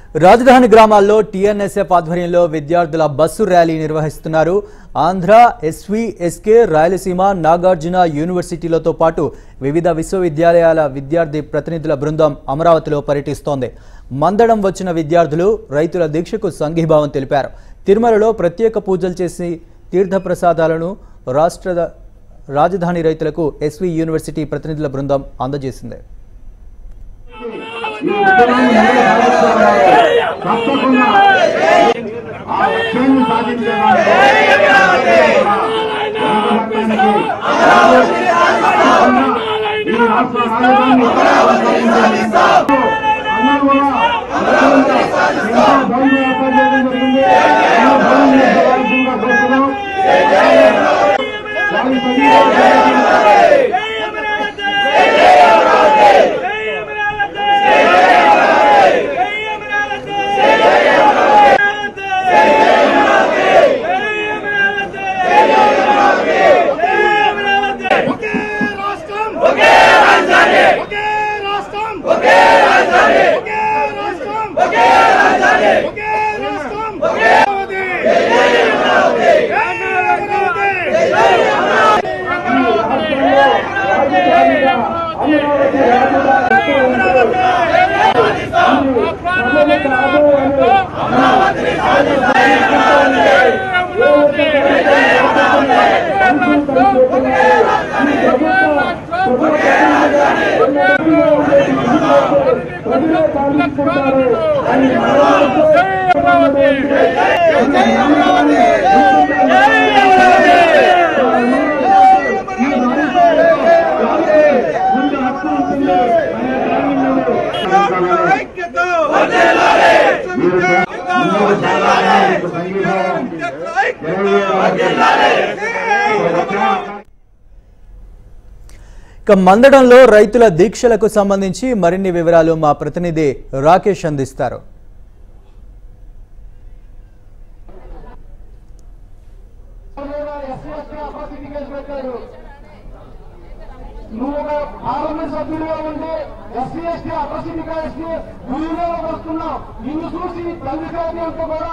రాజధాని గ్రామాల్లో టీఎన్ఎస్ఎఫ్ ఆధ్వర్యంలో విద్యార్థుల బస్సు ర్యాలీ నిర్వహిస్తున్నారు ఆంధ్ర ఎస్వి ఎస్కే రాయలసీమ నాగార్జున యూనివర్సిటీలతో పాటు వివిధ విశ్వవిద్యాలయాల విద్యార్థి ప్రతినిధుల బృందం అమరావతిలో పర్యటిస్తోంది మందడం వచ్చిన విద్యార్థులు రైతుల దీక్షకు సంఘీభావం తెలిపారు తిరుమలలో ప్రత్యేక పూజలు చేసి తీర్థప్రసాదాలను రాష్ట్ర రాజధాని రైతులకు ఎస్వి యూనివర్సిటీ ప్రతినిధుల బృందం అందజేసింది ఈ ఉద్యమాన్ని నెరవేర్చాలి. తప్పకుండా ఆ లక్ష్యాన్ని సాధించడానికి ఈ రాష్ట్ర రాజధాని అందరూ కూడా ఇంకా భవనం ఏర్పాటు చేయడం జరిగింది ఇంకా భవనం నిర్మించవలసిందిగా కోరుతున్నాం. దాని పని ఒకే రాష్ట్రం ఒకే రాజధాని ఒకే రాష్ట్రం ఒకే రాజధాని ఒకే రాష్ట్రం ఒకే రాజధాని ఒకే రాష్ట్రం ఒకే అమరావతి జై అమరావతి జై అమరావతి ఐక్యత ఇక మందడంలో రైతుల దీక్షలకు సంబంధించి మరిన్ని వివరాలు మా ప్రతినిధి రాకేష్ అందిస్తారు నువ్వు ఒక పార్లమెంట్ సభ్యుడిగా ఉండి ఎస్సీ ఎస్టీ అపసిడిగా ఎస్టీ వీధిలోకి వస్తున్నావు నిన్ను చూసి తల్లి అంతా కూడా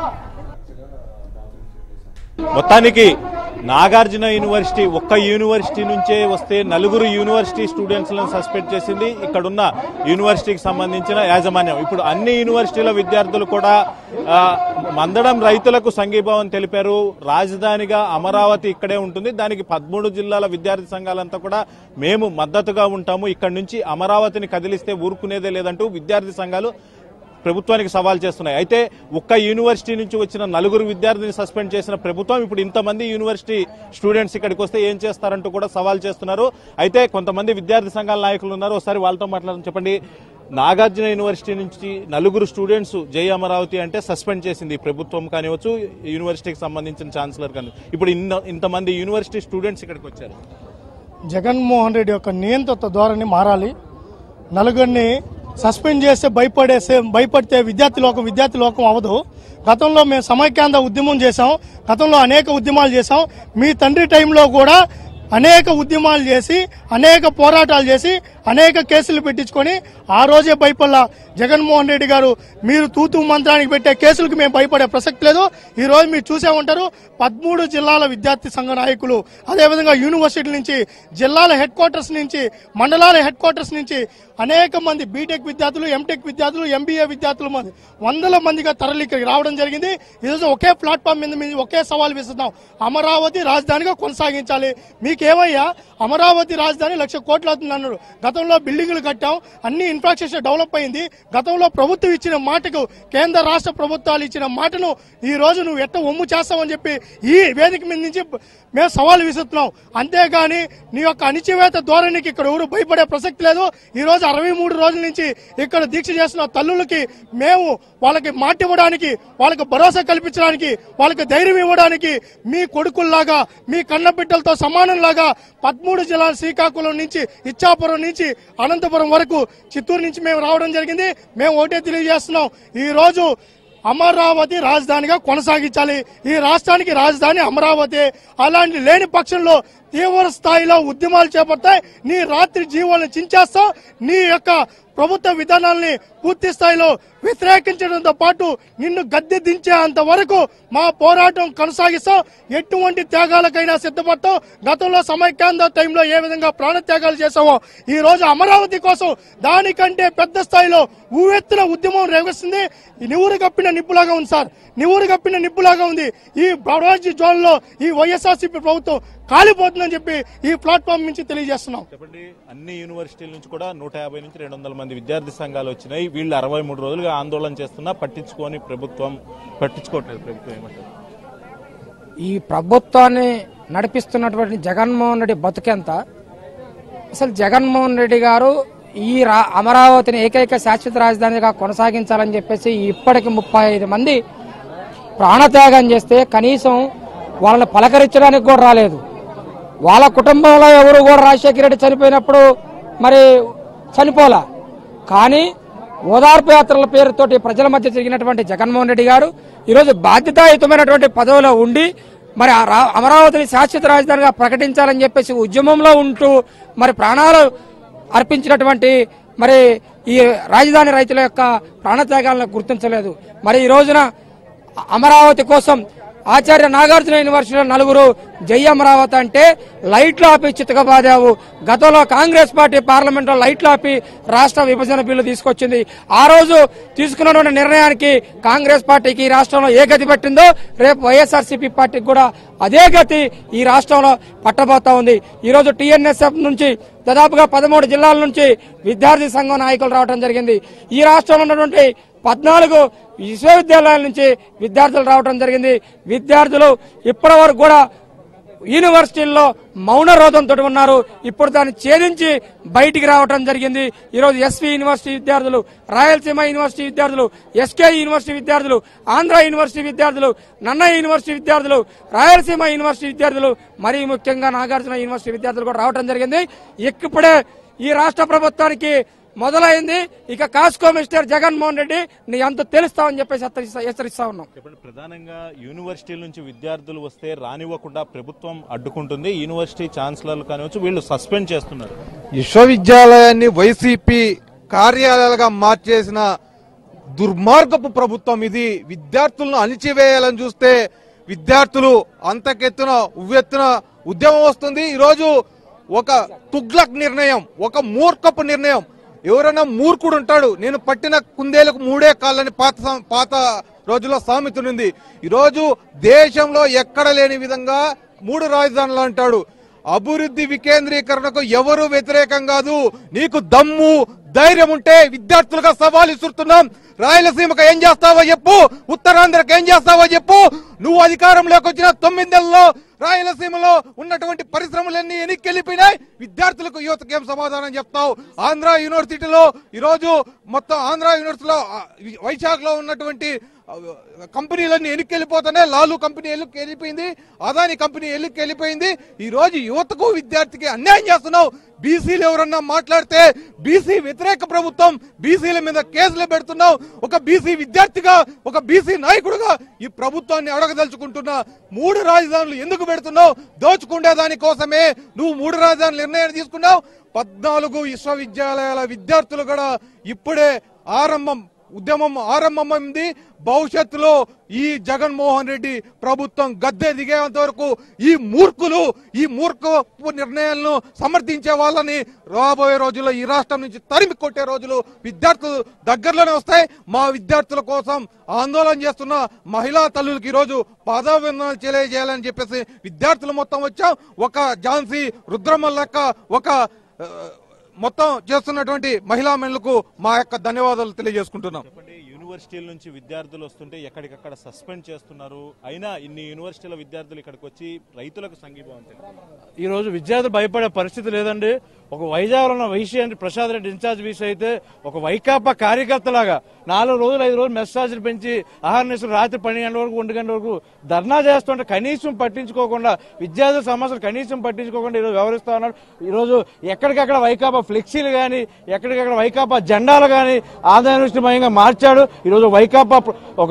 మొత్తానికి నాగార్జున యూనివర్సిటీ ఒక్క యూనివర్సిటీ నుంచే వస్తే నలుగురు యూనివర్సిటీ స్టూడెంట్స్లను సస్పెండ్ చేసింది ఇక్కడున్న యూనివర్సిటీకి సంబంధించిన యాజమాన్యం ఇప్పుడు అన్ని యూనివర్సిటీల విద్యార్థులు కూడా ఆ, మందడం రైతులకు సంఘీభావం తెలిపారు రాజధానిగా అమరావతి ఇక్కడే ఉంటుంది దానికి పదమూడు జిల్లాల విద్యార్థి సంఘాలంతా కూడా మేము మద్దతుగా ఉంటాము ఇక్కడి నుంచి అమరావతిని కదిలిస్తే ఊరుకునేదే లేదంటూ విద్యార్థి సంఘాలు ప్రభుత్వానికి సవాల్ చేస్తున్నాయి అయితే ఒక్క యూనివర్సిటీ నుంచి వచ్చిన నలుగురు విద్యార్థిని సస్పెండ్ చేసిన ప్రభుత్వం ఇప్పుడు ఇంతమంది యూనివర్సిటీ స్టూడెంట్స్ ఇక్కడికి వస్తే ఏం చేస్తారంటూ కూడా సవాల్ చేస్తున్నారు అయితే కొంతమంది విద్యార్థి సంఘాల నాయకులు ఉన్నారు ఒకసారి వాళ్ళతో మాట్లాడడం చెప్పండి నాగార్జున యూనివర్సిటీ నుంచి నలుగురు స్టూడెంట్స్ జై అమరావతి అంటే సస్పెండ్ చేసింది ప్రభుత్వం కానివచ్చు యూనివర్సిటీకి సంబంధించిన ఛాన్సలర్ కానీ ఇప్పుడు ఇన్న ఇంతమంది యూనివర్సిటీ స్టూడెంట్స్ ఇక్కడికి వచ్చారు జగన్మోహన్ రెడ్డి యొక్క నియంత్రిత ధోరణి మారాలి నలుగురిని సస్పెండ్ చేస్తే భయపడేసే భయపడితే విద్యార్థి లోకం విద్యార్థి లోకం అవ్వదు గతంలో మేము సమైక్యాంధ్ర ఉద్యమం చేశాం గతంలో అనేక ఉద్యమాలు చేశాం మీ తండ్రి టైంలో కూడా అనేక ఉద్యమాలు చేసి అనేక పోరాటాలు చేసి అనేక కేసులు పెట్టించుకొని ఆ రోజే భయపడాల జగన్మోహన్ రెడ్డి గారు మీరు తూతు మంత్రానికి పెట్టే కేసులకు మేము భయపడే ప్రసక్తి లేదు ఈ రోజు మీరు చూసే ఉంటారు పదమూడు జిల్లాల విద్యార్థి సంఘ నాయకులు అదేవిధంగా యూనివర్సిటీ నుంచి జిల్లాల హెడ్ క్వార్టర్స్ నుంచి మండలాల హెడ్ క్వార్టర్స్ నుంచి అనేక మంది బీటెక్ విద్యార్థులు ఎంటెక్ విద్యార్థులు ఎంబీఏ విద్యార్థులు మంది వందల మందిగా తరలి ఇక్కడికి రావడం జరిగింది ఈరోజు ఒకే ప్లాట్ఫామ్ మీద మీద ఒకే సవాల్ విస్తున్నాం అమరావతి రాజధానిగా కొనసాగించాలి మీకేమయ్యా అమరావతి రాజధాని లక్ష కోట్లు అవుతుంది అన్నాడు గతంలో బిల్డింగులు కట్టాం అన్ని ఇన్ఫ్రాస్ట్రక్చర్ డెవలప్ అయింది గతంలో ప్రభుత్వం ఇచ్చిన మాటకు కేంద్ర రాష్ట్ర ప్రభుత్వాలు ఇచ్చిన మాటను ఈ రోజు నువ్వు ఎట్ట ఒమ్ము చేస్తావని చెప్పి ఈ వేదిక మీద నుంచి మేము సవాల్ విసురుతున్నాం అంతేగాని నీ యొక్క అణిచివేత ధోరణికి ఇక్కడ ఎవరు భయపడే ప్రసక్తి లేదు ఈ రోజు అరవై మూడు రోజుల నుంచి ఇక్కడ దీక్ష చేస్తున్న తల్లులకి మేము వాళ్ళకి మాట ఇవ్వడానికి వాళ్ళకి భరోసా కల్పించడానికి వాళ్ళకి ధైర్యం ఇవ్వడానికి మీ కొడుకుల్లాగా మీ కన్న బిడ్డలతో సమానంలాగా పదమూడు జిల్లాల శ్రీకాకుళం నుంచి ఇచ్చాపురం నుంచి అనంతపురం వరకు చిత్తూరు నుంచి మేము రావడం జరిగింది మేము ఒకటే తెలియజేస్తున్నాం ఈ రోజు అమరావతి రాజధానిగా కొనసాగించాలి ఈ రాష్ట్రానికి రాజధాని అమరావతి అలాంటి లేని పక్షంలో తీవ్ర స్థాయిలో ఉద్యమాలు చేపడతాయి నీ రాత్రి జీవాలను చించేస్తాం నీ యొక్క ప్రభుత్వ విధానాల్ని పూర్తి స్థాయిలో వ్యతిరేకించడంతో పాటు నిన్ను గద్దె దించేంత వరకు మా పోరాటం కొనసాగిస్తాం ఎటువంటి త్యాగాలకైనా సిద్ధపడతాం గతంలో సమైక్యాంధ్ర టైంలో ఏ విధంగా ప్రాణ త్యాగాలు చేసామో ఈ రోజు అమరావతి కోసం దానికంటే పెద్ద స్థాయిలో ఊవెత్తున ఉద్యమం రేగిస్తుంది ఈ నివురు కప్పిన నిప్పులాగా ఉంది సార్ నివురు కప్పిన నిప్పులాగా ఉంది ఈ బడాజీ జోన్ లో ఈ వైఎస్ఆర్సీపీ ప్రభుత్వం కాలిపోతుందని చెప్పి ఈ ప్లాట్ఫామ్ నుంచి తెలియజేస్తున్నాం చెప్పండి అన్ని యూనివర్సిటీల నుంచి కూడా నూట యాభై నుంచి రెండు వందల మంది విద్యార్థి సంఘాలు వచ్చినాయి వీళ్ళు అరవై మూడు రోజులుగా ఆందోళన చేస్తున్నా పట్టించుకొని ప్రభుత్వం పట్టించుకోవట్లేదు ప్రభుత్వం ఏమంటారు ఈ ప్రభుత్వాన్ని నడిపిస్తున్నటువంటి జగన్మోహన్ రెడ్డి బతుకెంత అసలు జగన్మోహన్ రెడ్డి గారు ఈ రా అమరావతిని ఏకైక శాశ్వత రాజధానిగా కొనసాగించాలని చెప్పేసి ఇప్పటికి ముప్పై ఐదు మంది ప్రాణత్యాగం చేస్తే కనీసం వాళ్ళని పలకరించడానికి కూడా రాలేదు వాళ్ళ కుటుంబంలో ఎవరు కూడా రాజశేఖర రెడ్డి చనిపోయినప్పుడు మరి చనిపోలా కానీ ఓదార్పు యాత్రల పేరుతోటి ప్రజల మధ్య జరిగినటువంటి జగన్మోహన్ రెడ్డి గారు ఈరోజు బాధ్యతాయుతమైనటువంటి పదవిలో ఉండి మరి ఆ రా- అమరావతిని శాశ్వత రాజధానిగా ప్రకటించాలని చెప్పేసి ఉద్యమంలో ఉంటూ మరి ప్రాణాలు అర్పించినటువంటి మరి ఈ రాజధాని రైతుల యొక్క ప్రాణత్యాగాలను గుర్తించలేదు మరి ఈ రోజున అమరావతి కోసం ఆచార్య నాగార్జున యూనివర్సిటీలో నలుగురు జై అమరావతి అంటే లైట్లు ఆపి చితకబాదావు గతంలో కాంగ్రెస్ పార్టీ పార్లమెంట్ లో లైట్లు ఆపి రాష్ట్ర విభజన బిల్లు తీసుకొచ్చింది ఆ రోజు తీసుకున్నటువంటి నిర్ణయానికి కాంగ్రెస్ పార్టీకి ఈ రాష్ట్రంలో ఏ గతి పట్టిందో రేపు వైఎస్ఆర్సీపీ పార్టీకి కూడా అదే గతి ఈ రాష్ట్రంలో పట్టబోతా ఉంది ఈ రోజు టీఎన్ఎస్ఎఫ్ నుంచి దాదాపుగా పదమూడు జిల్లాల నుంచి విద్యార్థి సంఘం నాయకులు రావడం జరిగింది ఈ రాష్ట్రంలో ఉన్నటువంటి పద్నాలుగు విశ్వవిద్యాలయాల నుంచి విద్యార్థులు రావడం జరిగింది విద్యార్థులు ఇప్పటి వరకు కూడా యూనివర్సిటీల్లో మౌన రోధంతో ఉన్నారు ఇప్పుడు దాన్ని ఛేదించి బయటికి రావడం జరిగింది ఈరోజు ఎస్వి యూనివర్సిటీ విద్యార్థులు రాయలసీమ యూనివర్సిటీ విద్యార్థులు ఎస్కే యూనివర్సిటీ విద్యార్థులు ఆంధ్ర యూనివర్సిటీ విద్యార్థులు నన్నయ్య యూనివర్సిటీ విద్యార్థులు రాయలసీమ యూనివర్సిటీ విద్యార్థులు మరీ ముఖ్యంగా నాగార్జున యూనివర్సిటీ విద్యార్థులు కూడా రావడం జరిగింది ఇప్పుడే ఈ రాష్ట్ర ప్రభుత్వానికి మొదలైంది ఇక కాస్కో మిస్టర్ జగన్మోహన్ రెడ్డి నీ అంత తెలుస్తామని చెప్పేసి హెచ్చరిస్తా హెచ్చరిస్తా ఉన్నాం చెప్పండి ప్రధానంగా యూనివర్సిటీల నుంచి విద్యార్థులు వస్తే రానివ్వకుండా ప్రభుత్వం అడ్డుకుంటుంది యూనివర్సిటీ ఛాన్సలర్లు కానివచ్చు వీళ్ళు సస్పెండ్ చేస్తున్నారు విశ్వవిద్యాలయాన్ని వైసీపీ కార్యాలయాలుగా మార్చేసిన దుర్మార్గపు ప్రభుత్వం ఇది విద్యార్థులను అణిచివేయాలని చూస్తే విద్యార్థులు అంతకెత్తున ఉవ్వెత్తున ఉద్యమం వస్తుంది ఈరోజు ఒక తుగ్లక్ నిర్ణయం ఒక మూర్ఖపు నిర్ణయం ఎవరైనా మూర్ఖుడు ఉంటాడు నేను పట్టిన కుందేలకు మూడే కాళ్ళని పాత సం- పాత రోజుల్లో సామెత ఉంది ఈరోజు దేశంలో ఎక్కడ లేని విధంగా మూడు రాజధానులు అంటాడు అభివృద్ధి వికేంద్రీకరణకు ఎవరు వ్యతిరేకం కాదు నీకు దమ్ము ధైర్యం ఉంటే విద్యార్థులుగా సవాల్ ఇస్తున్నాం రాయలసీమకు ఏం చేస్తావో చెప్పు ఉత్తరాంధ్రకు ఏం చేస్తావో చెప్పు నువ్వు అధికారంలోకి వచ్చిన తొమ్మిది నెలల్లో రాయలసీమలో ఉన్నటువంటి పరిశ్రమలన్నీ ఎనికెళ్ళిపోయినాయి విద్యార్థులకు యువతకు ఏం సమాధానం చెప్తావు ఆంధ్ర యూనివర్సిటీలో ఈరోజు మొత్తం ఆంధ్ర యూనివర్సిటీలో ఆ, వైశాఖలో ఉన్నటువంటి ఆ, కంపెనీలన్నీ ఎన్నిక వెళ్ళిపోతున్నాయి లాలు కంపెనీ ఎల్లుకి వెళ్ళిపోయింది అదాని కంపెనీ ఎల్లుకి వెళ్ళిపోయింది ఈ రోజు యువతకు విద్యార్థికి అన్యాయం చేస్తున్నావు బీసీలు ఎవరన్నా మాట్లాడితే బీసీ వ్యతిరేక ప్రభుత్వం బీసీల మీద కేసులు పెడుతున్నావు ఒక బీసీ విద్యార్థిగా ఒక బీసీ నాయకుడుగా ఈ ప్రభుత్వాన్ని అడగదలుచుకుంటున్నా మూడు రాజధానులు ఎందుకు పెడుతున్నావు దోచుకుండే దాని కోసమే నువ్వు మూడు రాజధానులు నిర్ణయం తీసుకున్నావు పద్నాలుగు విశ్వవిద్యాలయాల విద్యార్థులు కూడా ఇప్పుడే ఆరంభం ఉద్యమం ఆరంభమైంది భవిష్యత్తులో ఈ జగన్మోహన్ రెడ్డి ప్రభుత్వం గద్దె దిగేంత వరకు ఈ మూర్ఖులు ఈ మూర్ఖపు నిర్ణయాలను సమర్థించే వాళ్ళని రాబోయే రోజుల్లో ఈ రాష్ట్రం నుంచి తరిమి కొట్టే రోజులు విద్యార్థులు దగ్గరలోనే వస్తాయి మా విద్యార్థుల కోసం ఆందోళన చేస్తున్న మహిళా తల్లులకి ఈరోజు పాదాభివందనాలు తెలియజేయాలని చెప్పేసి విద్యార్థులు మొత్తం వచ్చాం ఒక ఝాన్సీ రుద్రమ్మ లెక్క ఒక ఆ, మొత్తం చేస్తున్నటువంటి మహిళా మహిళలకు మా యొక్క ధన్యవాదాలు తెలియజేసుకుంటున్నాం చెప్పండి యూనివర్సిటీల నుంచి విద్యార్థులు వస్తుంటే ఎక్కడికక్కడ సస్పెండ్ చేస్తున్నారు అయినా ఇన్ని యూనివర్సిటీల విద్యార్థులు ఇక్కడికి వచ్చి రైతులకు సంఘీభావం తెలిపారు. ఈ రోజు విద్యార్థులు భయపడే పరిస్థితి లేదండి ఒక వైజాగ్లో ఉన్న వైసీ అంటే ప్రసాద్ రెడ్డి ఇన్ఛార్జ్ వీసీ అయితే ఒక వైకాపా కార్యకర్తలాగా నాలుగు రోజులు ఐదు రోజులు మెస్సాజులు పెంచి ఆహార రాత్రి పన్నెండు గంటల వరకు ఒంటి గంటల వరకు ధర్నా చేస్తుంటే కనీసం పట్టించుకోకుండా విద్యార్థుల సమస్యలు కనీసం పట్టించుకోకుండా ఈరోజు వ్యవహరిస్తా ఉన్నాడు ఈరోజు ఎక్కడికక్కడ వైకాపా ఫ్లెక్సీలు కానీ ఎక్కడికక్కడ వైకాపా జెండాలు కానీ ఆదాయ దృష్టిమయంగా మార్చాడు ఈరోజు వైకాపా ప్ర- ఒక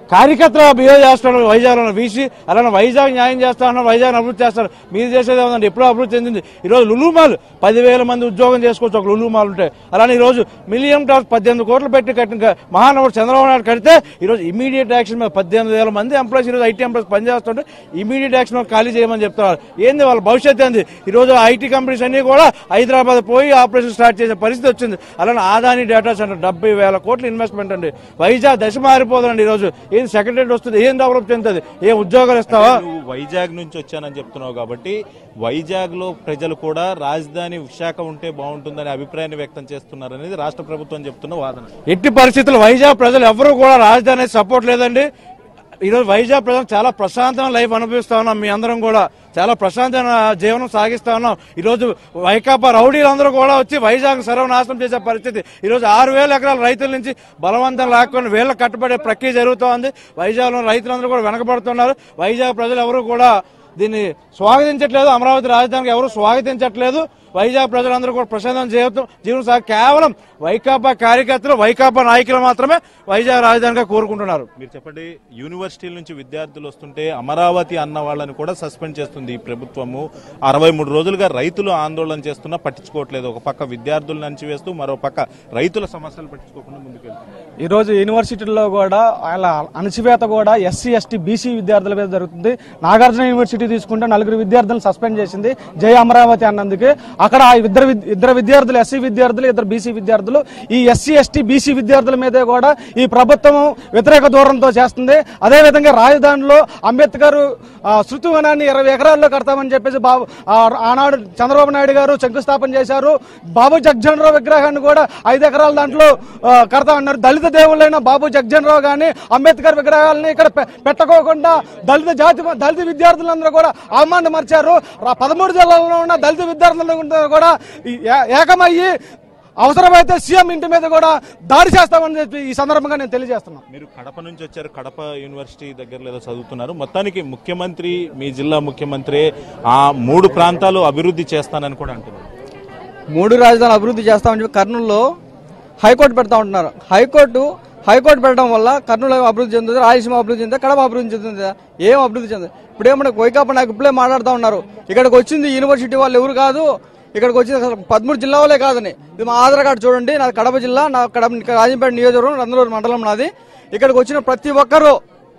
కార్యకర్తలు బిహేవ్ చేస్తున్నారు వైజాగ్ లో వీసి అలానే వైజాగ్ న్యాయం చేస్తా ఉన్నారు వైజాగ్ అభివృద్ధి చేస్తారు మీరు చేసేది ఏమందండి ఎప్పుడో అభివృద్ధి చెందింది ఈ రోజు లులు మాల్ పదివేల మంది ఉద్యోగం చేసుకోవచ్చు ఒక లులు మాల్ ఉంటే అలానే ఈ రోజు మిలియం టాక్స్ పద్దెనిమిది కోట్లు పెట్టి కట్టిన మహానగర్ చంద్రబాబు నాయుడు కడితే ఈ రోజు ఇమీడియట్ యాక్షన్ మీద పద్దెనిమిది వేల మంది ఎంప్లాయీస్ ఈ రోజు ఐటీ ఎంప్లాయీస్ పనిచేస్తుంటే ఇమీడియట్ యాక్షన్ మీద ఖాళీ చేయమని చెప్తున్నారు ఏంది వాళ్ళ భవిష్యత్తు ఏంది ఈ రోజు ఐటీ కంపెనీస్ అన్ని కూడా హైదరాబాద్ పోయి ఆపరేషన్ స్టార్ట్ చేసే పరిస్థితి వచ్చింది అలానే ఆదాని డేటా సెంటర్ డెబ్బై వేల కోట్ల ఇన్వెస్ట్మెంట్ అండి వైజాగ్ దశ మారిపోతుందండి ఈ రోజు ఏం సెక్రటరీ వస్తుంది ఏం డెవలప్ చెందుతుంది ఏం ఉద్యోగాలు ఇస్తావా నువ్వు వైజాగ్ నుంచి వచ్చానని చెప్తున్నావు కాబట్టి వైజాగ్ లో ప్రజలు కూడా రాజధాని విశాఖ ఉంటే బాగుంటుందనే అభిప్రాయాన్ని వ్యక్తం చేస్తున్నారు అనేది రాష్ట్ర ప్రభుత్వం చెప్తున్న వాదన ఎట్టి పరిస్థితుల్లో వైజాగ్ ప్రజలు ఎవరు కూడా రాజధాని సపోర్ట్ లేదండి ఈరోజు వైజాగ్ ప్రజలు చాలా ప్రశాంతమైన లైఫ్ అనుభవిస్తా ఉన్నాం మీ అందరం కూడా చాలా ప్రశాంతమైన జీవనం సాగిస్తా ఉన్నాం ఈరోజు వైకాపా రౌడీలందరూ కూడా వచ్చి వైజాగ్ సర్వనాశనం చేసే పరిస్థితి ఈరోజు ఆరు వేల ఎకరాల రైతుల నుంచి బలవంతం లాక్కొని వీళ్ళ కట్టుబడే ప్రక్రియ జరుగుతోంది వైజాగ్లో రైతులందరూ కూడా వెనకబడుతున్నారు వైజాగ్ ప్రజలు ఎవరు కూడా దీన్ని స్వాగతించట్లేదు అమరావతి రాజధానికి ఎవరు స్వాగతించట్లేదు వైజాగ్ ప్రజలందరూ కూడా ప్రశాంతం జీవితం జీవనం సాగి కేవలం వైకాపా కార్యకర్తలు వైకాపా నాయకులు మాత్రమే వైజాగ్ రాజధానిగా కోరుకుంటున్నారు మీరు చెప్పండి యూనివర్సిటీల నుంచి విద్యార్థులు వస్తుంటే అమరావతి అన్న వాళ్ళని కూడా సస్పెండ్ చేస్తుంది ఈ ప్రభుత్వము అరవై మూడు రోజులుగా రైతులు ఆందోళన చేస్తున్నా పట్టించుకోవట్లేదు ఒక పక్క విద్యార్థులను అణచివేస్తూ మరో పక్క రైతుల సమస్యలు పట్టించుకోకుండా ముందుకెళ్తున్నారు ఈ రోజు యూనివర్సిటీల్లో కూడా అలా అణచివేత కూడా ఎస్సీ ఎస్టీ బీసీ విద్యార్థుల మీద జరుగుతుంది నాగార్జున యూనివర్సిటీ తీసుకుంటే నలుగురు విద్యార్థులను సస్పెండ్ చేసింది జై అమరావతి అన్నందుకు అక్కడ ఆ ఇద్దరు విద్- ఇద్దరు విద్యార్థులు ఎస్సీ విద్యార్థులు ఇద్దరు బీసీ విద్యార్థులు ఈ ఎస్సీ ఎస్టీ బీసీ విద్యార్థుల మీదే కూడా ఈ ప్రభుత్వం వ్యతిరేక దూరంతో చేస్తుంది అదేవిధంగా రాజధానిలో అంబేద్కర్ ఆ, శృతి వనాన్ని ఇరవై ఎకరాల్లో కడతామని చెప్పేసి బాబు ఆ, ఆనాడు చంద్రబాబు నాయుడు గారు శంకుస్థాపన చేశారు బాబు జగ్జనరావు విగ్రహాన్ని కూడా ఐదు ఎకరాల దాంట్లో ఆ, కడతామన్నారు దళిత దేవుళ్ళైన బాబు జగ్జనరావు గాని అంబేద్కర్ విగ్రహాలని ఇక్కడ పె- పెట్టకోకుండా దళిత జాతి దళిత విద్యార్థులందరూ కూడా అవమానం మర్చారు రా- పదమూడు జిల్లాల్లో ఉన్న దళిత విద్యార్థులందరూ కూడా ఈ ఏ- ఏకమయ్యి అవసరమైతే సీఎం ఇంటి మీద కూడా దాడి చేస్తామని చెప్పి ఈ సందర్భంగా నేను తెలియజేస్తున్నాను మీరు కడప నుంచి వచ్చారు కడప యూనివర్సిటీ దగ్గర లేదో చదువుతున్నారు మొత్తానికి ముఖ్యమంత్రి మీ జిల్లా ముఖ్యమంత్రి ఆ మూడు ప్రాంతాలు అభివృద్ధి చేస్తానని కూడా అంటున్నారు మూడు రాజధానులు అభివృద్ధి చేస్తామని చెప్పి కర్నూలులో హైకోర్టు పెడతా ఉంటున్నారు హైకోర్టు హైకోర్టు పెట్టడం వల్ల కర్నూలు ఏమో అభివృద్ధి చెందుతుంది రాయలసీమ అభివృద్ధి చెందుతుంది కడప అభివృద్ధి చెందుతుంది ఏం అభివృద్ధి చెందుతుంది ఇప్పుడు ఏమన్నా వైకాపా నాకు ఇప్పుడే మాట్లాడుతూ ఉన్నారు ఇక్కడికి వచ్చింది యూనివర్సిటీ వాళ్ళు ఎవరు కాదు ఇక్కడికి వచ్చింది అసలు పదమూడు జిల్లా వాళ్ళే కాదని ఇది మా ఆధార్ కార్డు చూడండి నాది కడప జిల్లా నా కడప రాజంపేట నియోజకవర్గం నందలూరు మండలం నాది ఇక్కడికి వచ్చిన ప్రతి ఒక్కరూ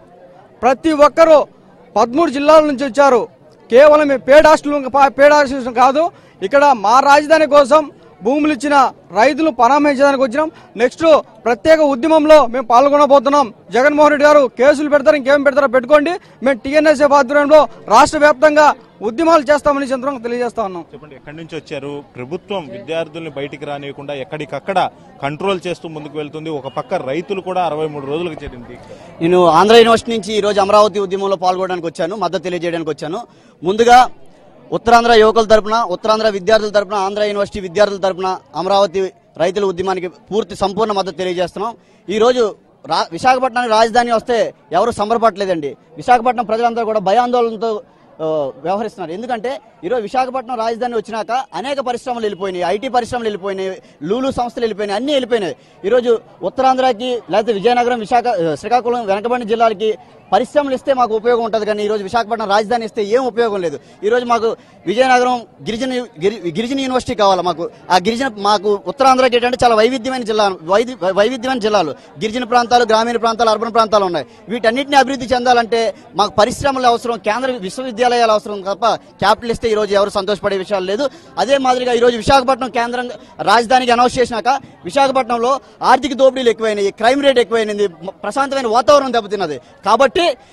ప్రతి ఒక్కరూ పదమూడు జిల్లాల నుంచి వచ్చారు కేవలం మేము పేడ్ హాస్టల్ పేడ్ హాస్టల్ కాదు ఇక్కడ మా రాజధాని కోసం భూములు ఇచ్చిన రైతులు పరామర్శించడానికి వచ్చినాం నెక్స్ట్ ప్రత్యేక ఉద్యమంలో మేము పాల్గొనబోతున్నాం జగన్మోహన్ రెడ్డి గారు కేసులు పెడతారు ఇంకేం పెడతారో పెట్టుకోండి మేము టీఎన్ఎస్ఎఫ్ ఆధ్వర్యంలో రాష్ట్ర వ్యాప్తంగా ఉద్యమాలు చేస్తామని ఈ సందర్భంగా తెలియజేస్తా ఉన్నాం చెప్పండి ఎక్కడి నుంచి వచ్చారు ప్రభుత్వం విద్యార్థుల్ని బయటికి రానియకుండా ఎక్కడికక్కడ కంట్రోల్ చేస్తూ ముందుకు వెళ్తుంది ఒక పక్క రైతులు కూడా అరవై మూడు రోజులకు చేరింది నేను ఆంధ్ర యూనివర్సిటీ నుంచి ఈ రోజు అమరావతి ఉద్యమంలో పాల్గొనడానికి వచ్చాను మద్దతు తెలియజేయడానికి వచ్చాను ముందుగా ఉత్తరాంధ్ర యువకుల తరపున ఉత్తరాంధ్ర విద్యార్థుల తరపున ఆంధ్ర యూనివర్సిటీ విద్యార్థుల తరపున అమరావతి రైతుల ఉద్యమానికి పూర్తి సంపూర్ణ మద్దతు తెలియజేస్తున్నాం ఈ రోజు రా విశాఖపట్నానికి రాజధాని వస్తే ఎవరు సంబరపడలేదండి విశాఖపట్నం ప్రజలందరూ కూడా భయాందోళనతో ఆ, వ్యవహరిస్తున్నారు ఎందుకంటే ఈరోజు విశాఖపట్నం రాజధాని వచ్చినాక అనేక పరిశ్రమలు వెళ్ళిపోయినాయి ఐటీ పరిశ్రమలు వెళ్ళిపోయినాయి లూలు సంస్థలు వెళ్ళిపోయినాయి అన్నీ వెళ్ళిపోయినాయి ఈరోజు ఉత్తరాంధ్రకి లేకపోతే విజయనగరం విశాఖ ఆ, శ్రీకాకుళం వెనకబడిన జిల్లాలకి పరిశ్రమలు ఇస్తే మాకు ఉపయోగం ఉంటుంది కానీ ఈరోజు విశాఖపట్నం రాజధాని ఇస్తే ఏం ఉపయోగం లేదు ఈరోజు మాకు విజయనగరం గిరిజన గిరి- గిరిజన యూనివర్సిటీ కావాలి మాకు ఆ గిరిజన మాకు ఉత్తరాంధ్రకి ఏంటంటే చాలా వైవిధ్యమైన జిల్లా వైది- వైవిధ్యమైన జిల్లాలు గిరిజన ప్రాంతాలు గ్రామీణ ప్రాంతాలు అర్బన్ ప్రాంతాలు ఉన్నాయి వీటన్నిటిని అభివృద్ధి చెందాలంటే మాకు పరిశ్రమలు అవసరం కేంద్ర విశ్వవిద్యాలయాలు అవసరం తప్ప క్యాపిటల్ ఇస్తే ఈ రోజు ఎవరు సంతోషపడే విషయాలు లేదు అదే మాదిరిగా ఈ రోజు విశాఖపట్నం కేంద్రంగా రాజధానికి అనౌన్స్ చేసినాక విశాఖపట్నంలో ఆర్థిక దోపిడీలు ఎక్కువైనాయి క్రైమ్ రేట్ ఎక్కువైనది మ- ప్రశాంతమైన వాతావరణం దెబ్బతిన్నది కాబట్టి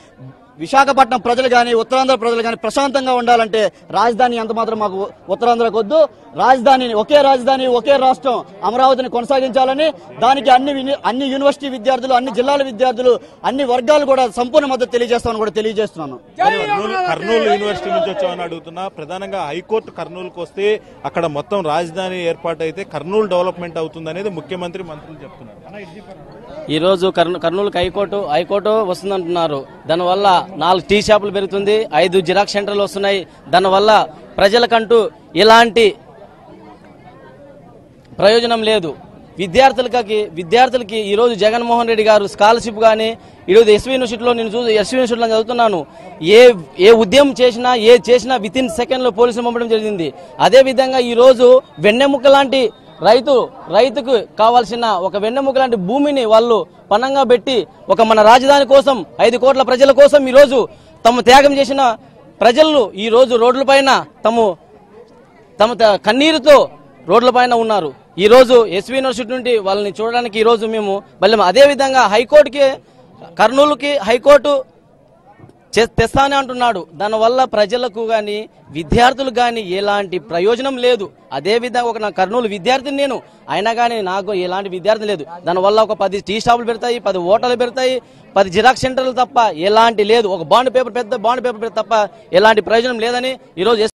విశాఖపట్నం ప్రజలు కానీ ఉత్తరాంధ్ర ప్రజలు కానీ ప్రశాంతంగా ఉండాలంటే రాజధాని ఎంత మాత్రం మాకు ఉత్తరాంధ్రకు వద్దు రాజధానిని ఒకే రాజధాని ఒకే రాష్ట్రం అమరావతిని కొనసాగించాలని దానికి అన్ని విని- అన్ని యూనివర్సిటీ విద్యార్థులు అన్ని జిల్లాల విద్యార్థులు అన్ని వర్గాలు కూడా సంపూర్ణ మద్దతు తెలియజేస్తామని కూడా తెలియజేస్తున్నాను కర్నూలు కర్నూలు యూనివర్సిటీ నుంచి వచ్చామని అడుగుతున్నా ప్రధానంగా హైకోర్టు కర్నూలుకు వస్తే అక్కడ మొత్తం రాజధాని ఏర్పాటు అయితే కర్నూలు డెవలప్మెంట్ అవుతుంది అనేది ముఖ్యమంత్రి మంత్రులు చెప్తున్నారు ఈ రోజు కర్నూ కర్నూలుకి హైకోర్టు హైకోర్టు వస్తుందంటున్నారు దానివల్ల నాలుగు టీ షాపులు పెరుగుతుంది ఐదు జిరాక్స్ సెంటర్లు వస్తున్నాయి దానివల్ల ప్రజలకంటూ ఎలాంటి ప్రయోజనం లేదు విద్యార్థులకి విద్యార్థులకి ఈ రోజు జగన్మోహన్ రెడ్డి గారు స్కాలర్షిప్ కానీ ఈరోజు ఎస్వి యూనివర్సిటీలో నేను చూ ఎస్వి యూనివర్సిటీలో చదువుతున్నాను ఏ ఏ ఉద్యమం చేసినా ఏ చేసినా విత్ ఇన్ సెకండ్లో పోలీసులు పంపడం జరిగింది అదే విధంగా ఈ రోజు వెన్నెముక్క లాంటి రైతు రైతుకు కావాల్సిన ఒక వెన్నెముక లాంటి భూమిని వాళ్ళు పణంగా పెట్టి ఒక మన రాజధాని కోసం ఐదు కోట్ల ప్రజల కోసం ఈ రోజు తమ త్యాగం చేసిన ప్రజలు ఈ రోజు రోడ్లపైన తమ తమ త- కన్నీరుతో రోడ్లపైన ఉన్నారు ఈ రోజు ఎస్వి యూనివర్సిటీ నుండి వాళ్ళని చూడడానికి ఈ రోజు మేము మళ్ళీ అదే విధంగా హైకోర్టుకి కర్నూలుకి హైకోర్టు చే- తెస్తానే అంటున్నాడు దానివల్ల ప్రజలకు గాని విద్యార్థులకు గాని ఎలాంటి ప్రయోజనం లేదు అదే విధంగా ఒక నా కర్నూలు విద్యార్థిని నేను అయినా కానీ నాకు ఎలాంటి విద్యార్థి లేదు దానివల్ల ఒక పది టీ స్టాపులు పెడతాయి పది ఓటర్లు పెడతాయి పది జిరాక్స్ సెంటర్లు తప్ప ఎలాంటి లేదు ఒక బాండ్ పేపర్ పెద్ద బాండ్ పేపర్ తప్ప ఎలాంటి ప్రయోజనం లేదని ఈరోజు